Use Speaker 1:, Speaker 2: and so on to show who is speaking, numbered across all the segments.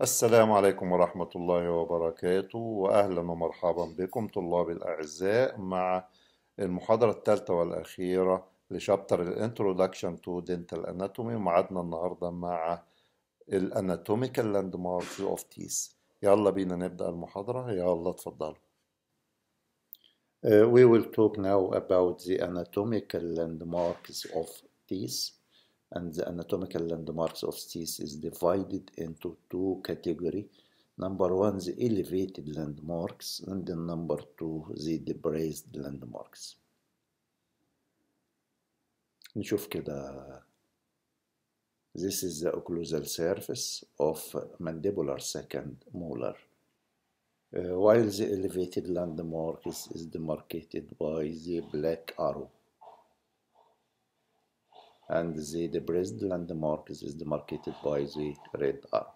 Speaker 1: السلام عليكم ورحمة الله وبركاته وأهلا ومرحبا بكم طلابي الأعزاء مع المحاضرة الثالثة والأخيرة لشابتر الانترودكشن تو دينتال اناتومي ومعادنا النهاردة مع الاناتوميكال لاند ماركس اوف تيس يلا بينا نبدأ المحاضرة يلا اتفضلوا
Speaker 2: Uh, we will talk now about the anatomical landmarks of teeth and the anatomical landmarks of teeth is divided into two categories number one the elevated landmarks and then number two the depressed landmarks نشوف كده this is the occlusal surface of mandibular second molar uh, while the elevated landmark is, is demarcated by the black arrow and the depressed landmark is demarcated by the red arrow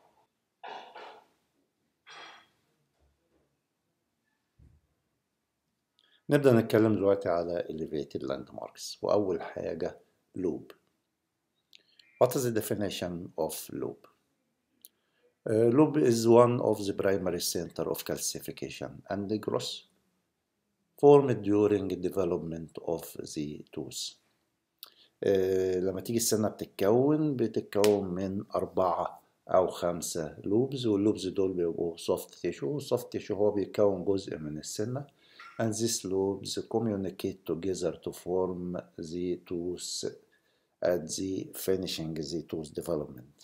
Speaker 2: نبدأ نتكلم دلوقتي على elevated landmarks وأول حاجة loop What is the definition of loop? Uh, loop is one of the primary center of calcification and growth formed during development of the tooth. Uh, لما تيجي السنة بتتكون بتتكون من أربعة أو خمسة لوبز واللوبز دول بيبقوا soft tissue والsoft tissue هو بيكون جزء من السنة and these lobes communicate together to form the tooth at the finishing the tooth development.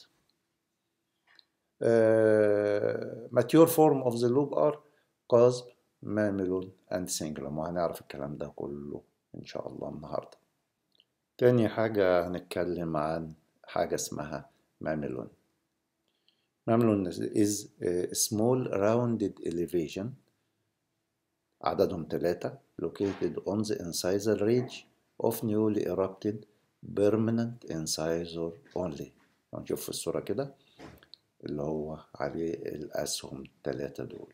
Speaker 2: Uh, mature form of the lobe are قصب ماملون and cingulum وهنعرف الكلام ده كله إن شاء الله النهاردة. تاني حاجة هنتكلم عن حاجة اسمها ماملون. ماملون is a small rounded elevation عددهم ثلاثة located on the incisal ridge of newly erupted permanent incisor only هنشوف في الصورة كده اللي هو عليه الأسهم الثلاثة دول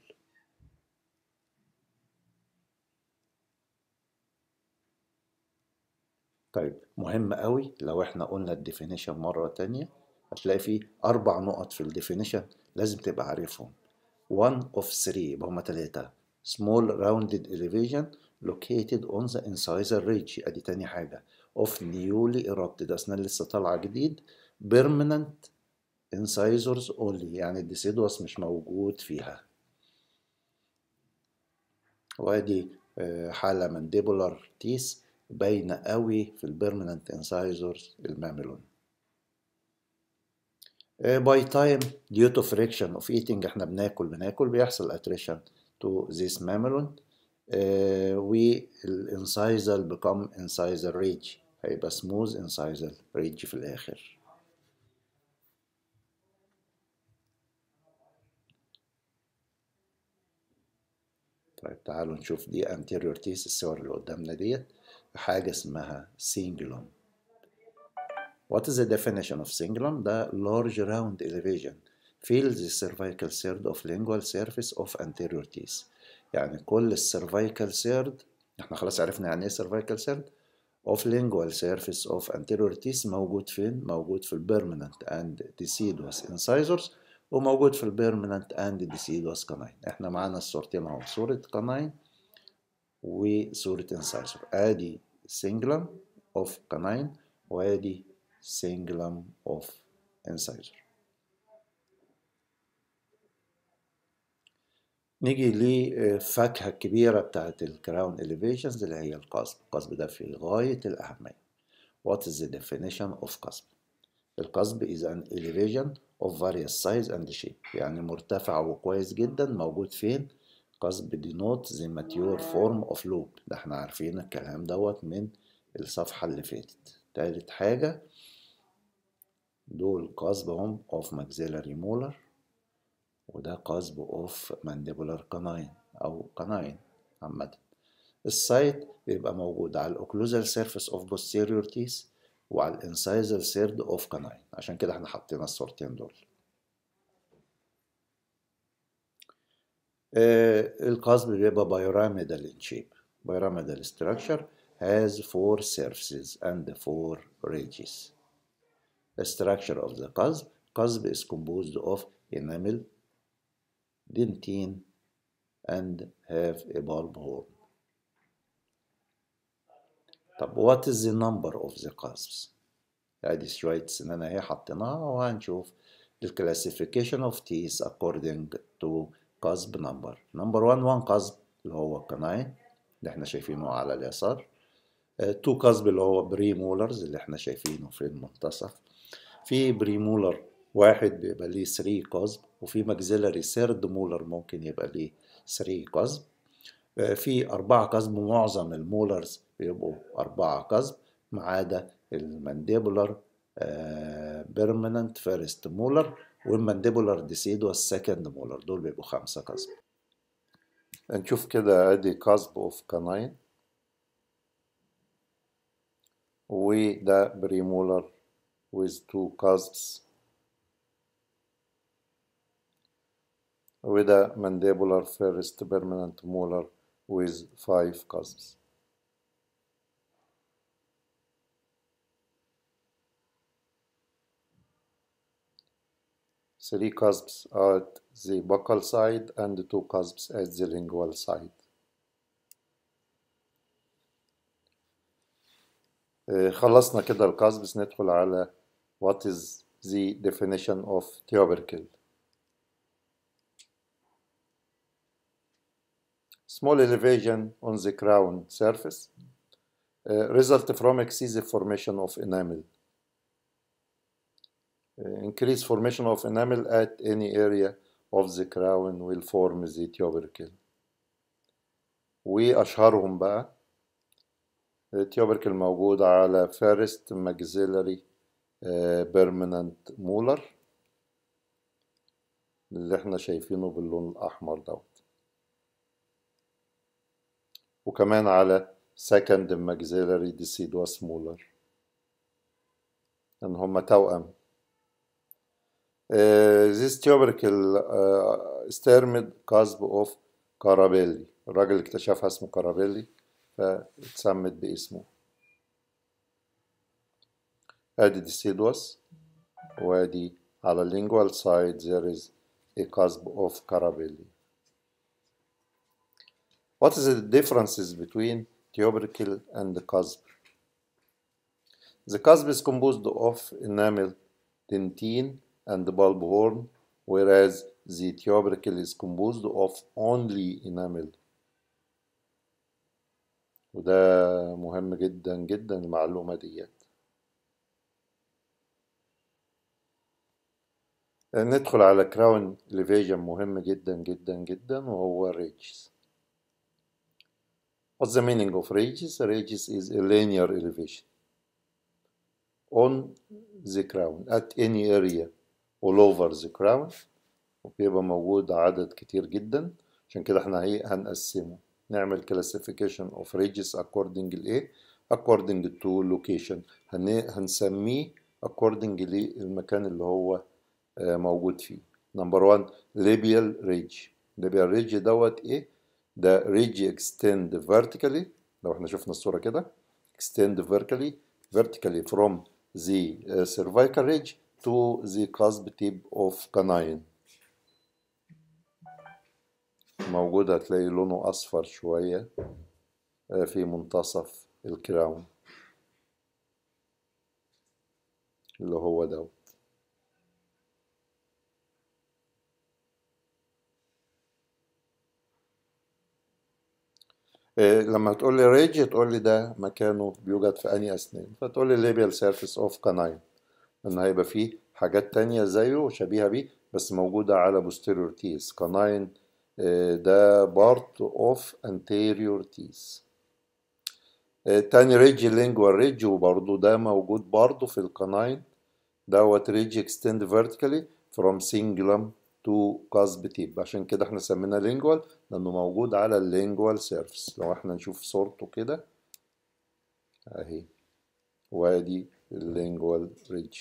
Speaker 2: طيب مهم قوي لو احنا قلنا الديفينيشن مرة تانية هتلاقي فيه أربع نقط في الديفينيشن لازم تبقى عارفهم one of three يبقى هما تلاتة small rounded elevation located on the incisor ridge ادي تاني حاجة of newly erupted أسنان لسه طالعة جديد permanent incisors only يعني الديسيدوس مش موجود فيها وادي حالة mandibular teeth باينة قوي في البيرمننت incisors الماميلون باي تايم due to friction of eating احنا بناكل بناكل بيحصل attrition to this mamelon uh, والانسايزال become incisal ridge هيبقى smooth incisal ridge في الآخر طيب تعالوا نشوف دي anterior teeth الصور اللي قدامنا ديت حاجة اسمها cingulum What is the definition of cingulum؟ ده large round elevation fills the cervical third of lingual surface of anterior teeth يعني كل السيرفايكال third احنا خلاص عرفنا يعني ايه cervical third of lingual surface of anterior teeth موجود فين؟ موجود في البيرمننت and deciduous incisors وموجود في البيرمننت and deciduous canine احنا معانا الصورتين اهو صورة canine وصورة incisor ادي cingulum of canine وادي cingulum of incisor نيجي للفاكهة الكبيرة بتاعت الكراون elevations اللي هي القصب القصب ده في غاية الأهمية What is the definition of قصب؟ القصب is an elevation of various size and shape يعني مرتفع وكويس جدا موجود فين؟ قصب denote the mature form of loop ده احنا عارفين الكلام دوت من الصفحة اللي فاتت تالت حاجة دول قصبهم of maxillary molar وده قصب اوف مانديبولار قناين او قناين عامة السايت بيبقى موجود على الاوكلوزال سيرفيس اوف posterior teeth وعلى الانسايزال سيرد اوف قناين عشان كده احنا حطينا الصورتين دول آه القصب بيبقى pyramidal in shape pyramidal structure has four surfaces and four ridges The structure of the قصب قصب is composed of enamel dentine and have a bulb horn طب what is the number of the cusps ادي شوية سنان اهي حطيناها وهنشوف the classification of teeth according to cusp number number one one cusp اللي هو canine اللي احنا شايفينه على اليسار تو كاسب اللي هو بري مولرز اللي احنا شايفينه في المنتصف في بري مولر واحد بيبقى ليه 3 كاسب وفي ماكسيلاري سيرد مولر ممكن يبقى ليه 3 كاسب في أربعة كاسب معظم المولرز بيبقوا أربعة كاسب ما عدا المانديبولار بيرمننت فيرست مولر والمانديبولار ديسيدو السكند مولر دول بيبقوا خمسة كاسب
Speaker 1: نشوف كده ادي كاسب اوف كاناين وده بريمولر with two cusps وده mandibular first permanent molar with five cusps three cusps at the buccal side and two cusps at the lingual side خلصنا كده الكاسبس ندخل على what is the definition of tubercle small elevation on the crown surface uh, result from excessive formation of enamel uh, increase formation of enamel at any area of the crown will form the tubercle وأشهرهم بقى التيوبركل موجود على فيرست ماكسيلري بيرمننت مولر اللي احنا شايفينه باللون الأحمر دوت وكمان على سكند ماكسيلري ديسيدوس مولر ان هما توأم This tubercle uh, is termed cusp of كارابيلي الراجل اللي اكتشفها اسمه كارابيلي فاتسمت باسمه ادي ديسيدوس وادي على lingual side there is a cusp of Carabelli. What is the differences between tubercle and the cusp? The cusp is composed of enamel, dentine, and bulb horn, whereas the tubercle is composed of only enamel. وده مهم جدا جدا المعلومة ديت ندخل على كراون elevation مهم جدا جدا جدا وهو ridges What's the meaning of ridges? Ridges is a linear elevation on the crown at any area all over the crown وبيبقى موجود عدد كتير جدا عشان كده احنا ايه هنقسمه نعمل classification of ridges according لايه according to location هن... هنسميه according للمكان اللي هو موجود فيه نمبر 1 labial ridge labial ridge دوت ايه ده ridge extend vertically لو احنا شفنا الصورة كده extend vertically vertically from the uh, cervical ridge to the cusp tip of canine موجود هتلاقي لونه أصفر شوية في منتصف الكراون اللي هو دوت لما تقول لي ريج تقول لي ده مكانه بيوجد في أنهي أسنان فتقول لي ليبيال سيرفيس أوف كاناين إن هيبقى فيه حاجات تانية زيه وشبيهة بيه بس موجودة على posterior teeth كاناين ده بارت اوف anterior teeth تاني ريج لينجوال ريج وبرضه ده موجود برضه في القناين دوت ريج extend vertically from cingulum to cusp tip عشان كده احنا سمينا لينجوال لانه موجود على اللينجوال سيرفس لو احنا نشوف صورته كده اهي وادي اللينجوال ريج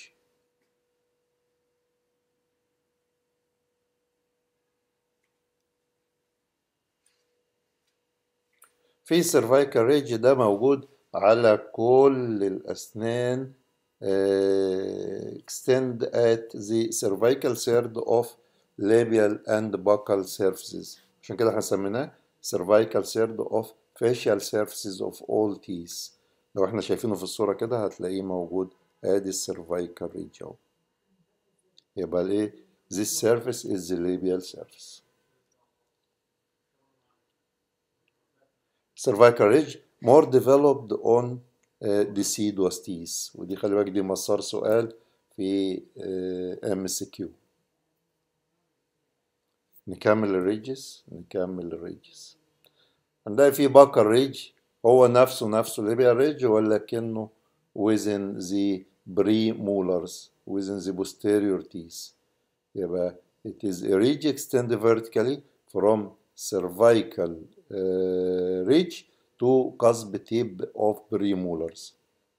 Speaker 1: في cervical ريج ده موجود على كل الأسنان uh, extend at the cervical third of labial and buccal surfaces عشان كده احنا سميناه cervical third of facial surfaces of all teeth لو احنا شايفينه في الصورة كده هتلاقيه موجود ادي السيرفايكال ريج اهو يبقى الايه this surface is the labial surface cervical ridge more developed on uh, deciduous teeth ودي خلي بالك دي مسار سؤال في ام اس كيو نكمل الريجز نكمل الريجز هنلاقي في باكر ريج هو نفسه نفسه الليبيال ريج ولكنه within the premolars within the posterior teeth يبقى it is a ridge extend vertically from cervical uh, ridge to cusp tip of premolars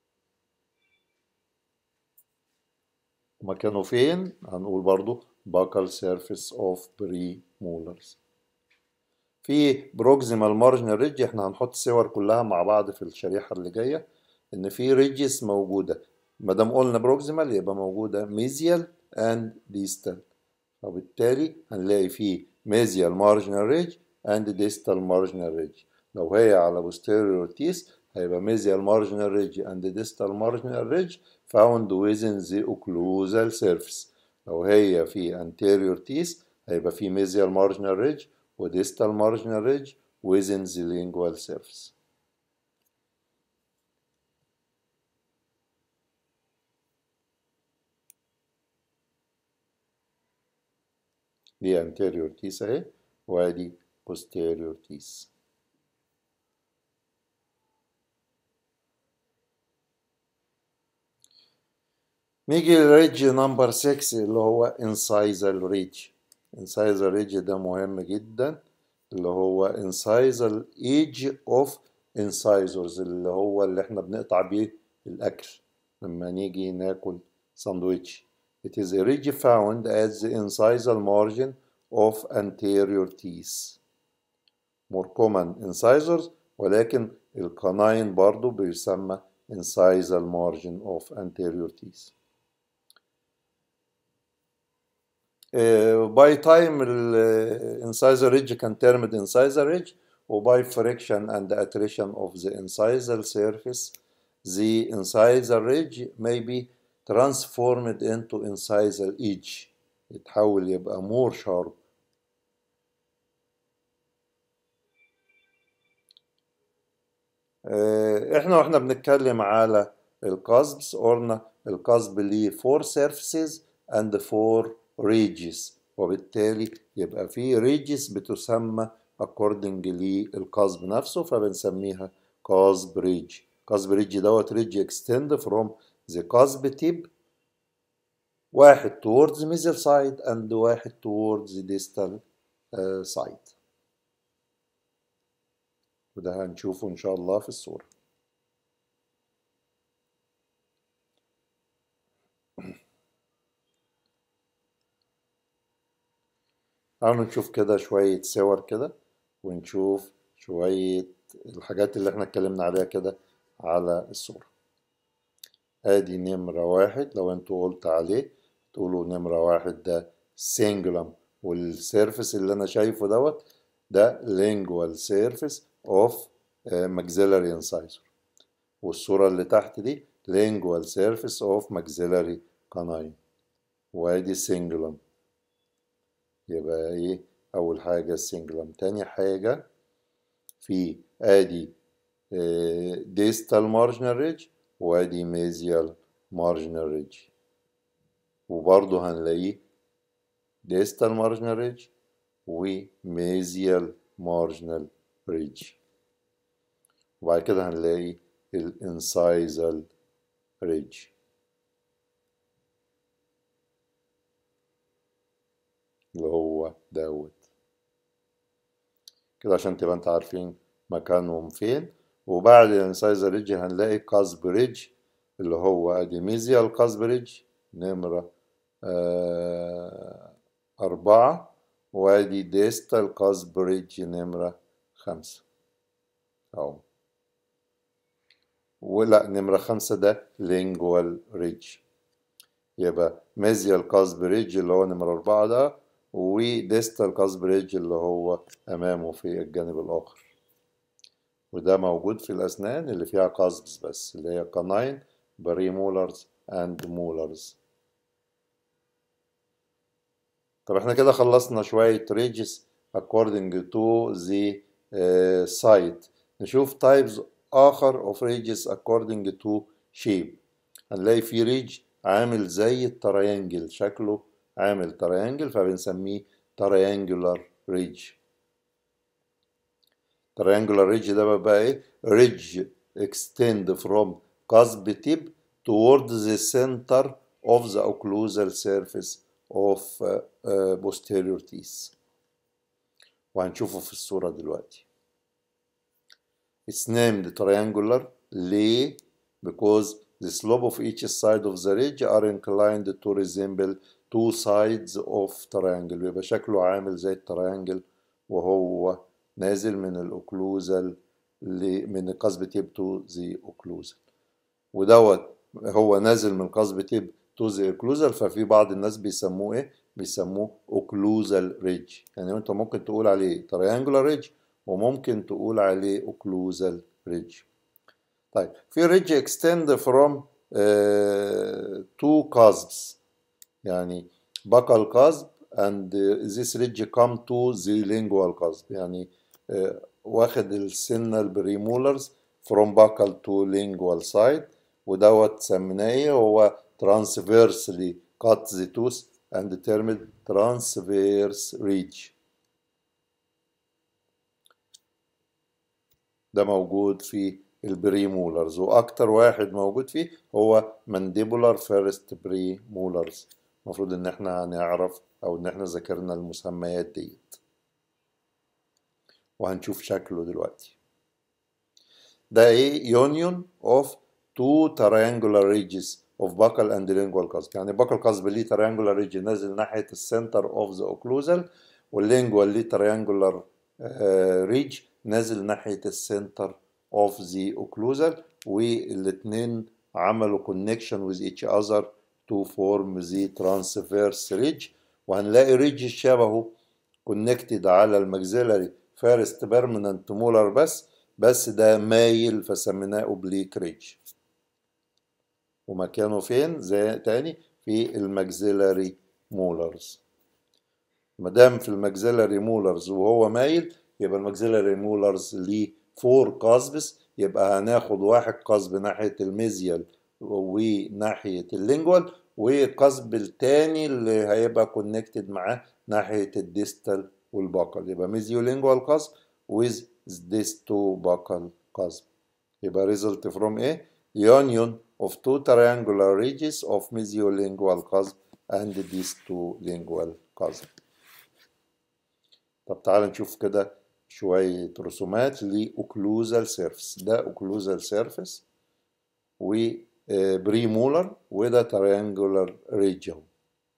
Speaker 1: مكانه فين؟ هنقول برضو buccal surface of premolars في بروكسيمال مارجنال ريدج احنا هنحط صور كلها مع بعض في الشريحة اللي جاية ان في ريدجز موجودة ما دام قلنا بروكسيمال يبقى موجودة ميزيال اند ديستال وبالتالي هنلاقي فيه ميزيال مارجنال ريدج اند ديستال مارجنال ريدج لو هي على posterior teeth هيبقى mesial marginal ridge and distal marginal ridge found within the occlusal surface لو هي في anterior teeth هيبقى في mesial marginal ridge و distal marginal ridge within the lingual surface دي anterior teeth اهي وادي posterior teeth نيجي للريدج نمبر 6 اللي هو incisal ridge incisal ridge ده مهم جدا اللي هو incisal edge of incisors اللي هو اللي احنا بنقطع بيه الأكل لما نيجي ناكل ساندويتش It is a ridge found at the incisal margin of anterior teeth more common incisors ولكن القناين برضو بيسمى incisal margin of anterior teeth باي تايم الانسايزر ريدج كان termed incisor ridge وباي friction and attrition of the incisal surface the incisor ridge may be transformed into incisal edge يتحول يبقى more sharp احنا واحنا بنتكلم على القصبs قلنا القصب ليه four surfaces and four ridges وبالتالي يبقى في ridges بتسمى according للقصب نفسه فبنسميها قصب ridge قصب ridge دوت ridge extend from the قصب tip واحد towards mesial side and واحد towards distal uh, side وده هنشوفه إن شاء الله في الصورة تعالوا نشوف كده شوية صور كده ونشوف شوية الحاجات اللي احنا اتكلمنا عليها كده على الصورة ادي نمرة واحد لو انتوا قلت عليه تقولوا نمرة واحد ده سينجلم والسيرفس اللي انا شايفه دوت ده lingual surface of maxillary incisor والصورة اللي تحت دي lingual surface of maxillary canine وادي سينجلم يبقى ايه اول حاجة السينجلم تاني حاجة في ادي distal marginal ridge وادي mesial marginal ridge وبرضه هنلاقيه distal marginal ridge وميزيال مارجنال ريدج وبعد كده هنلاقي الانسايزال ريدج اللي هو دوت كده عشان تبقى انت عارفين مكانهم فين وبعد الانسايزال ريدج هنلاقي قصب ريدج اللي هو ادي ميزيال قصب ريدج نمرة آه أربعة وادي ديستال قصب ريدج نمرة خمسة أهو ولا نمرة خمسة ده لينجوال ريدج يبقى ميزيال قصب ريدج اللي هو نمرة أربعة ده وديستال قصب ريدج اللي هو أمامه في الجانب الآخر وده موجود في الأسنان اللي فيها قصبز بس اللي هي canine بريمولرز and molars طب احنا كده خلصنا شوية ridges according to the uh, site نشوف types آخر of ridges according to shape هنلاقي في ريدج عامل زي التريانجل شكله عامل تريانجل فبنسميه triangular ridge triangular ridge ده بقى ايه ridge extend from قصب tip towards the center of the occlusal surface of uh, uh, posterior teeth وهنشوفه في الصورة دلوقتي It's named triangular ليه because the slope of each side of the ridge are inclined to resemble two sides of triangle يبقى شكله عامل زي التريانجل وهو نازل من الاوكلوزال من قصب تيب تو ذا اوكلوزال ودوت هو نازل من قصب تيب تو ذا اوكلوزال ففي بعض الناس بيسموه ايه بيسموه اوكلوزال ريدج يعني انت ممكن تقول عليه تريانجولار ريدج وممكن تقول عليه اوكلوزال ريدج طيب في ريدج اكستند فروم تو cusps يعني buccal cusp and this ridge come to the lingual cusp يعني uh, واخد السنة البريمولرز from buccal to lingual side ودوت سميناه ايه هو transversely cut the tooth and termed transverse ridge ده موجود في البريمولرز واكتر واحد موجود فيه هو mandibular first premolars المفروض ان احنا هنعرف او ان احنا ذاكرنا المسميات ديت وهنشوف شكله دلوقتي ده ايه union of two triangular ridges of buccal and lingual cusp يعني buccal cusp ليه triangular ridge نازل ناحية السنتر of the occlusal واللينجوال ليه triangular uh, ridge نازل ناحية السنتر of the occlusal والاتنين عملوا connection with each other to form the transverse ridge وهنلاقي ريدج شبهه connected على المجزلري فارست بيرمننت مولر بس بس ده مايل فسميناه اوبليك ريدج ومكانه فين زي تاني في المجزلري مولرز مادام في المجزلري مولرز وهو مايل يبقى المجزلري مولرز ليه فور قصبس يبقى هناخد واحد قصب ناحية الميزيال وناحية اللينجوال والقصب التاني اللي هيبقى كونكتد معاه ناحية الديستال والباكل يبقى ميزيو لينجوال قصب with ديستو باكل قصب يبقى result from ايه union of two triangular ridges of mesiolingual قصب and distolingual قصب طب تعال نشوف كده شوية رسومات لأوكلوزال سيرفس ده أوكلوزال سيرفس و بريمولر وده تريانجولار ريدج اهو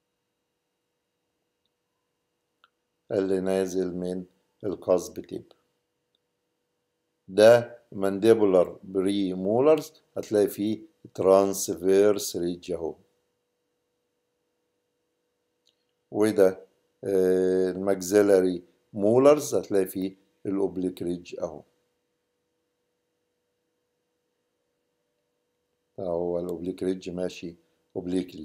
Speaker 1: اللي نازل من القصب تيب ده مانديبولار بريمولرز هتلاقي فيه ترانسفيرس ريدج اهو وده الماكسيلاري مولرز هتلاقي فيه الاوبليك ريدج اهو هو الاوبليك ريدج ماشي اوبليكلي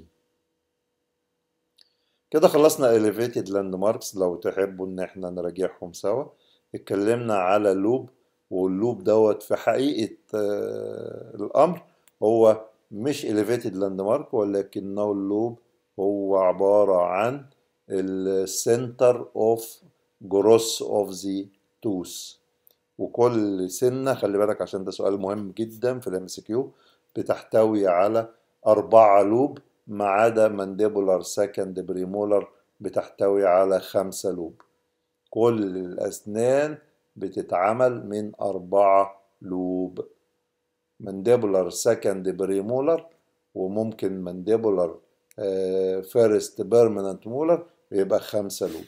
Speaker 1: كده خلصنا elevated landmarks لو تحبوا ان احنا نراجعهم سوا اتكلمنا على لوب واللوب دوت في حقيقة الامر هو مش elevated landmark ولكنه اللوب هو عبارة عن السنتر اوف جروس اوف ذا توث وكل سنة خلي بالك عشان ده سؤال مهم جدا في الام سي كيو بتحتوي على أربعة لوب ما عدا مانديبولار سكند بريمولر بتحتوي على خمسة لوب كل الأسنان بتتعمل من أربعة لوب مانديبولار سكند بريمولر وممكن مانديبولار فيرست بيرمننت مولر بيبقى خمسة لوب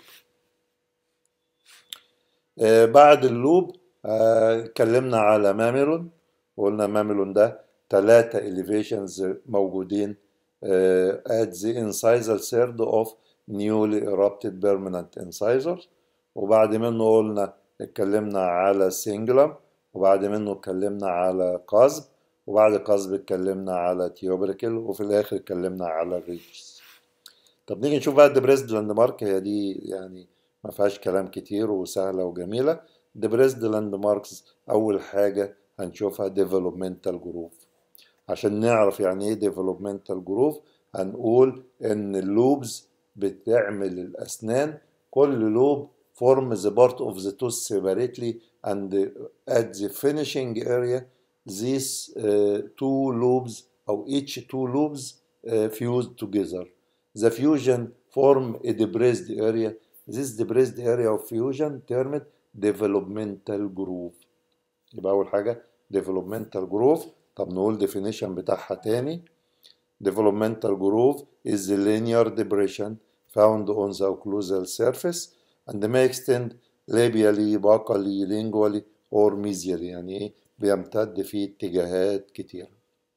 Speaker 1: آه بعد اللوب اتكلمنا آه على ماميلون وقلنا ماميلون ده ثلاثة elevations موجودين uh, at the incisal third of newly erupted permanent incisors وبعد منه قلنا اتكلمنا على سينجلم وبعد منه اتكلمنا على قصب وبعد قصب اتكلمنا على تيوبريكل وفي الاخر اتكلمنا على الريجز طب نيجي نشوف بقى الدبريسد لاند مارك هي دي يعني ما فيهاش كلام كتير وسهله وجميله دبريسد لاند ماركس اول حاجه هنشوفها ديفلوبمنتال جروف عشان نعرف يعني ايه ديفلوبمنتال جروف هنقول ان اللوبز بتعمل الاسنان كل لوب form the part of the tooth separately and at the finishing area these uh, two lobes or each two lobes uh, fused together the fusion form a depressed area this depressed area of fusion termed developmental groove يبقى أول حاجة developmental groove طب نقول definition بتاعها تاني developmental groove is the linear depression found on the occlusal surface and may extend labially, buccally, lingually or mesially يعني ايه بيمتد في اتجاهات كتيرة.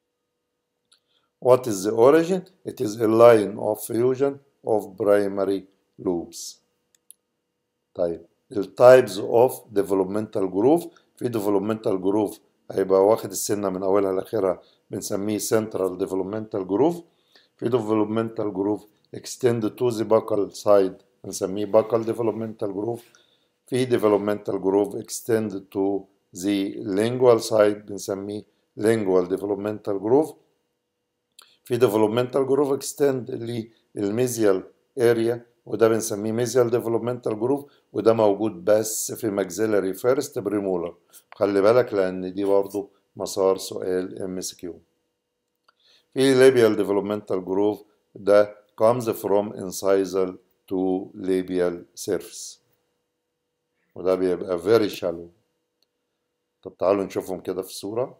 Speaker 1: What is the origin? It is a line of fusion of primary lobes. طيب ال types of developmental groove في developmental groove هيبقى واخد السنة من أولها لآخرها بنسميه central developmental groove في developmental groove extend to the buccal side بنسميه buccal developmental groove في developmental groove extend to the lingual side بنسميه lingual developmental groove في developmental groove extend للميزيال area وده بنسميه ميزيال developmental groove وده موجود بس في maxillary first premolar خلي بالك لأن دي برضو مسار سؤال ام اس كيو في labial developmental groove ده comes from incisal to labial surface وده بيبقى very shallow طب تعالوا نشوفهم كده في الصورة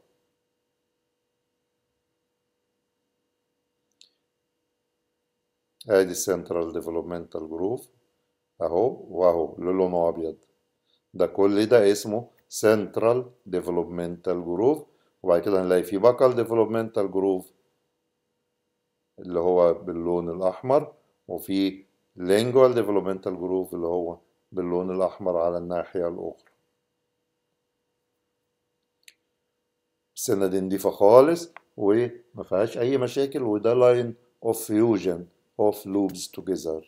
Speaker 1: ادي central developmental groove اهو واهو لونه ابيض ده كل ده اسمه central developmental groove وبعد كده هنلاقي في buccal developmental groove اللي هو باللون الاحمر وفي lingual developmental groove اللي هو باللون الأحمر على الناحية الأخرى السنة دي نضيفة خالص وما فيهاش أي مشاكل وده line of fusion of loops together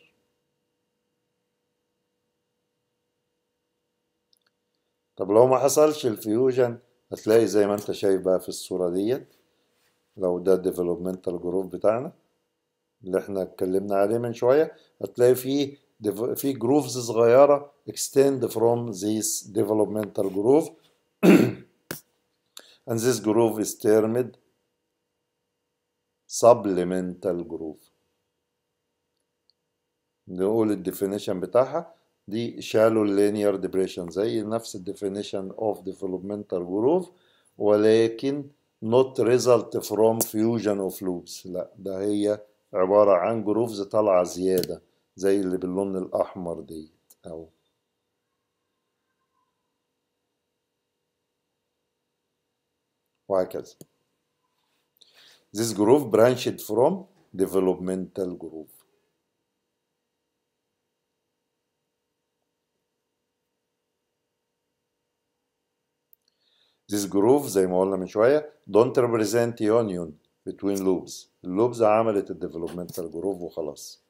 Speaker 1: طب لو ما حصلش الفيوجن هتلاقي زي ما انت شايف بقى في الصورة ديت لو ده developmental جروف بتاعنا اللي احنا اتكلمنا عليه من شوية هتلاقي فيه في جروفز صغيرة extend from this developmental groove and this groove is termed supplemental groove نقول الديفينيشن بتاعها دي shallow linear depression زي نفس الديفينيشن of developmental groove ولكن not result from fusion of loops لا ده هي عبارة عن جروفز طالعة زيادة زي اللي باللون الأحمر دي أو وهكذا This groove branched from developmental groove This groove زي ما قلنا من شوية don't represent union between loops اللوبز عملت الديفلوبمنتال جروف وخلاص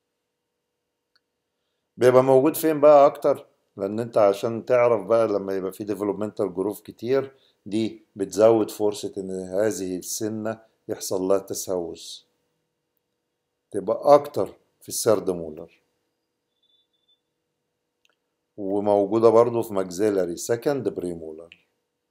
Speaker 1: بيبقى موجود فين بقى اكتر لان انت عشان تعرف بقى لما يبقى في ديفلوبمنتال جروف كتير دي بتزود فرصة ان هذه السنة يحصل لها تسوس تبقى اكتر في السرد مولر وموجودة برضو في ماكسيلاري سكند بريمولر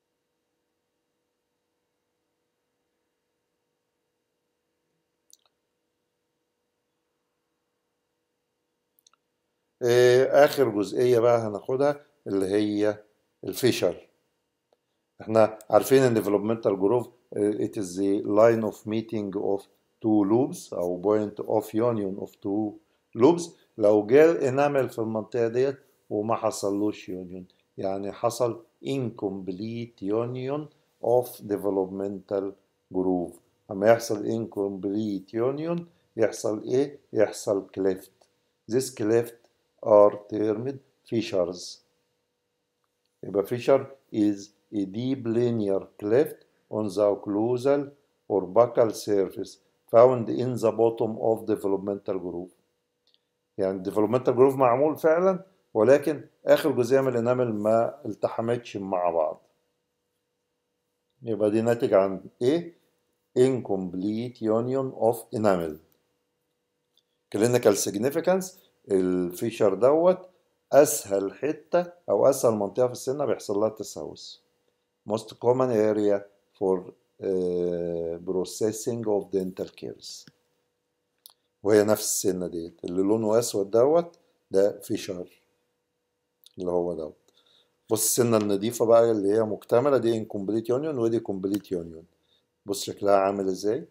Speaker 1: اخر جزئيه بقى هناخدها اللي هي الفيشر احنا عارفين ان developmental groove it is the line of meeting of two loops او point of union of two loops لو جاء انامل في المنطقه ديت وما حصلوش يونيون يعني حصل incomplete union of developmental groove اما يحصل incomplete union يحصل ايه يحصل cleft this cleft are termed fissures يبقى fissure is a deep linear cleft on the occlusal or buccal surface found in the bottom of developmental groove يعني developmental groove معمول فعلا ولكن اخر جزئيه من الانامل ما التحمتش مع بعض يبقى دي ناتج عن ايه incomplete union of enamel clinical significance الفيشر دوت اسهل حته او اسهل منطقه في السنه بيحصل لها تسوس most common area for uh, processing of dental caries وهي نفس السنه ديت اللي لونه اسود دوت ده فيشر اللي هو دوت بص السنه النظيفه بقى اللي هي مكتمله دي انكمبليت يونيون ودي كومبليت يونيون بص شكلها عامل ازاي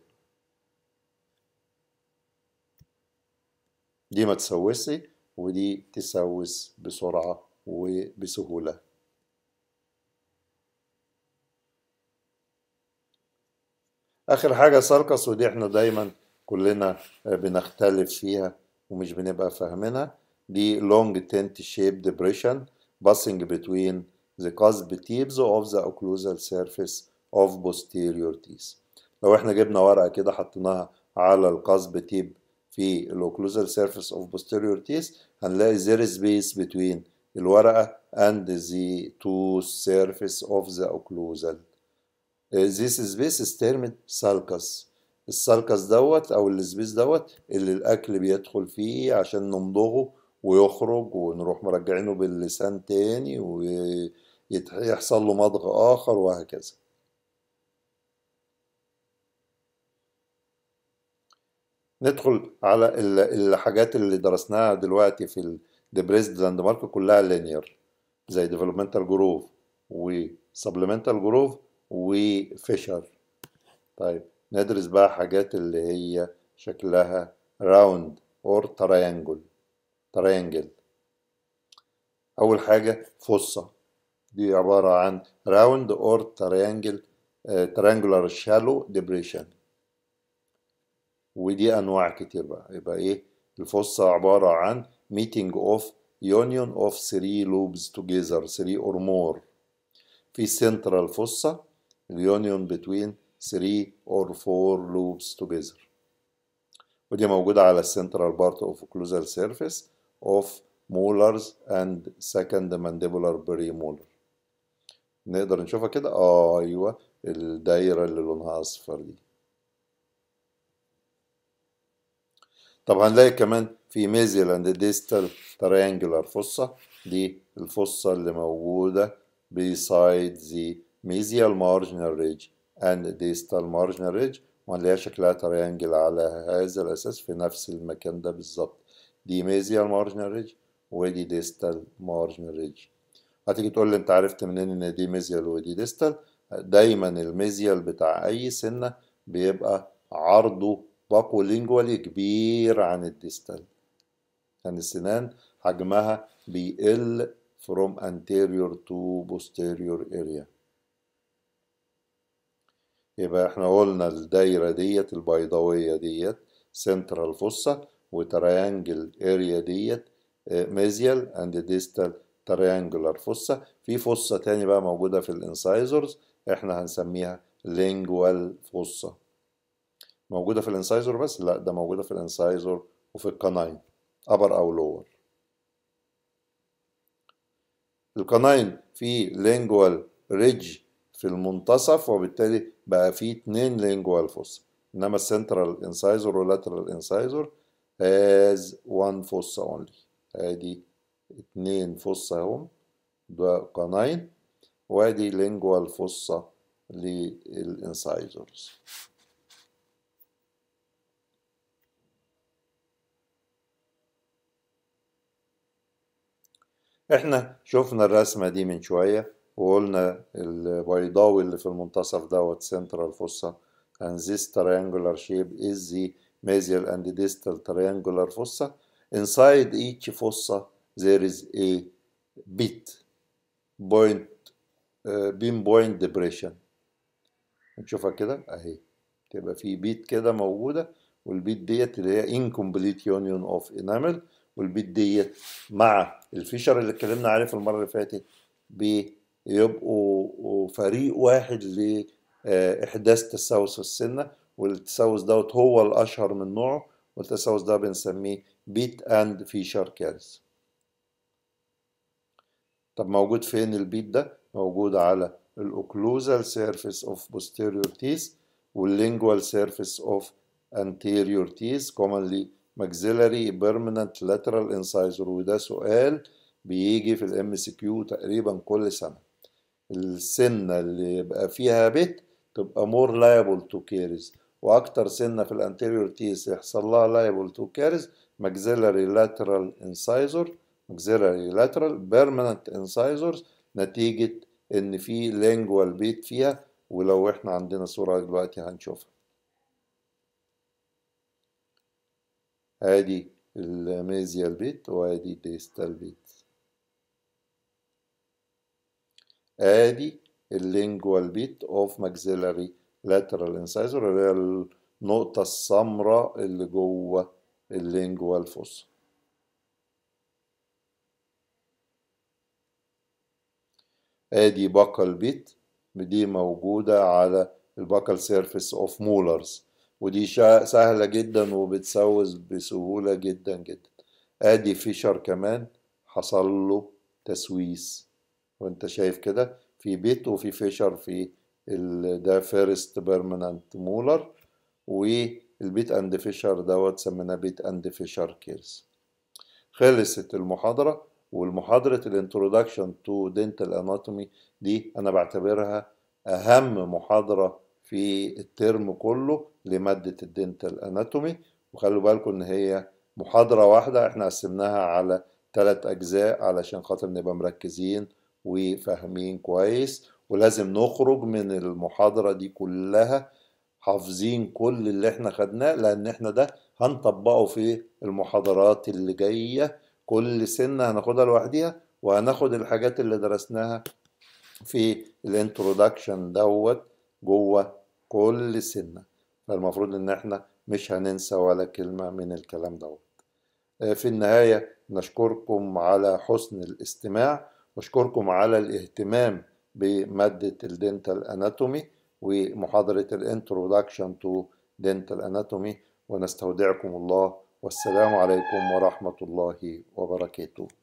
Speaker 1: دي ما تسوسي ودي تسوس بسرعة وبسهولة آخر حاجة سالكس ودي احنا دايما كلنا بنختلف فيها ومش بنبقى فاهمينها دي long tent shaped depression passing between the cusp tips of the occlusal surface of posterior teeth لو احنا جبنا ورقة كده حطيناها على القصب تيب في الاوكلوزال سيرفيس اوف posterior teeth هنلاقي there is space between الورقة and the tooth surface of the occlusal this space is termed sulcus السالكس دوت او السبيس دوت اللي الاكل بيدخل فيه عشان نمضغه ويخرج ونروح مرجعينه باللسان تاني ويحصل له مضغ اخر وهكذا ندخل على الحاجات اللي درسناها دلوقتي في الديبريسد لاند مارك كلها لينير زي ديفلوبمنتال جروف وسبلمنتال جروف وفيشر طيب ندرس بقى حاجات اللي هي شكلها راوند اور تريانجل تريانجل اول حاجه فصه دي عباره عن راوند اور تريانجل تريانجولار شالو ديبريشن ودي انواع كتير بقى يبقى ايه الفصة عبارة عن meeting of union of three lobes together three or more في central فصة اليونيون between three or four lobes together ودي موجودة على central part of occlusal surface of molars and second mandibular premolar نقدر نشوفها كده اه ايوه الدايرة اللي لونها اصفر دي طب هنلاقي كمان في ميزيال اند ديستال تريانجولار فصة دي الفصة اللي موجودة beside the mesial marginal ridge and distal marginal ridge وهنلاقيها شكلها تريانجل على هذا الأساس في نفس المكان ده بالظبط دي ميزيال مارجنال ريدج ودي ديستال مارجنال ريدج هتيجي تقول لي انت عرفت منين ان دي ميزيال ودي ديستال دايما الميزيال بتاع اي سنة بيبقى عرضه باكو لينجوالي كبير عن الديستال يعني السنان حجمها بيقل from anterior to posterior area يبقى احنا قلنا الدايرة ديت البيضاوية ديت central fossa وتريانجل area ديت ميزيال اند ديستال triangular fossa في فصة تاني بقى موجودة في الانسايزرز احنا هنسميها lingual fossa موجودة في الانسايزر بس لا ده موجودة في الانسايزر وفي القناين upper أو lower القناين في lingual ridge في المنتصف وبالتالي بقى فيه اتنين lingual fossa إنما السنترال انسايزر واللاترال انسايزر has one fossa only ادي اتنين فصة اهم ده قناين وادي lingual fossa للانسايزرز احنا شفنا الرسمة دي من شوية وقلنا البيضاوي اللي في المنتصف دوت central fossa and this triangular shape is the mesial and distal triangular fossa inside each fossa there is a bit point uh, pinpoint depression نشوفها كده اهي تبقى في بيت كده موجودة والبيت ديت اللي هي incomplete union of enamel والبيت ديت مع الفيشر اللي اتكلمنا عليه في المرة اللي فاتت بيبقوا فريق واحد لإحداث تسوس في السنة والتسوس دوت هو الأشهر من نوعه والتسوس ده بنسميه بيت اند فيشر كارث طب موجود فين البيت ده موجود على الاوكلوزال سيرفيس اوف posterior teeth واللينجوال سيرفيس اوف anterior teeth commonly maxillary permanent lateral incisor وده سؤال بيجي في الام سي كيو تقريبا كل سنه السنه اللي يبقى فيها بيت تبقى more liable to caries واكتر سنه في الانتيريور تيس يحصل لها liable to caries maxillary lateral incisor maxillary lateral permanent incisors نتيجة إن في lingual بيت فيها ولو إحنا عندنا صورة دلوقتي هنشوفها ادي الميزيال بيت وادي الديستال بيت ادي اللينجوال بيت اوف maxillary lateral incisor اللي هي النقطة السمراء اللي جوه اللينجوال فوس ادي بكال بيت دي موجودة على البكال سيرفيس اوف مولرز ودي سهلة جدا وبتسوس بسهولة جدا جدا ادي فيشر كمان حصل له تسويس وانت شايف كده في بيت وفي فيشر في ده فيرست بيرمننت مولر والبيت اند فيشر دوت سميناه بيت اند فيشر كيرز خلصت المحاضرة والمحاضرة الانترودكشن تو دينتال اناتومي دي انا بعتبرها اهم محاضرة في الترم كله لمادة الدينتال اناتومي وخلوا بالكم ان هي محاضرة واحدة احنا قسمناها على ثلاث اجزاء علشان خاطر نبقى مركزين وفاهمين كويس ولازم نخرج من المحاضرة دي كلها حافظين كل اللي احنا خدناه لان احنا ده هنطبقه في المحاضرات اللي جاية كل سنة هناخدها لوحديها وهناخد الحاجات اللي درسناها في الانترودكشن دوت جوه كل سنة فالمفروض ان احنا مش هننسى ولا كلمة من الكلام دوت في النهاية نشكركم على حسن الاستماع واشكركم على الاهتمام بمادة الدنتال اناتومي ومحاضرة الانترودكشن تو دنتال اناتومي ونستودعكم الله والسلام عليكم ورحمة الله وبركاته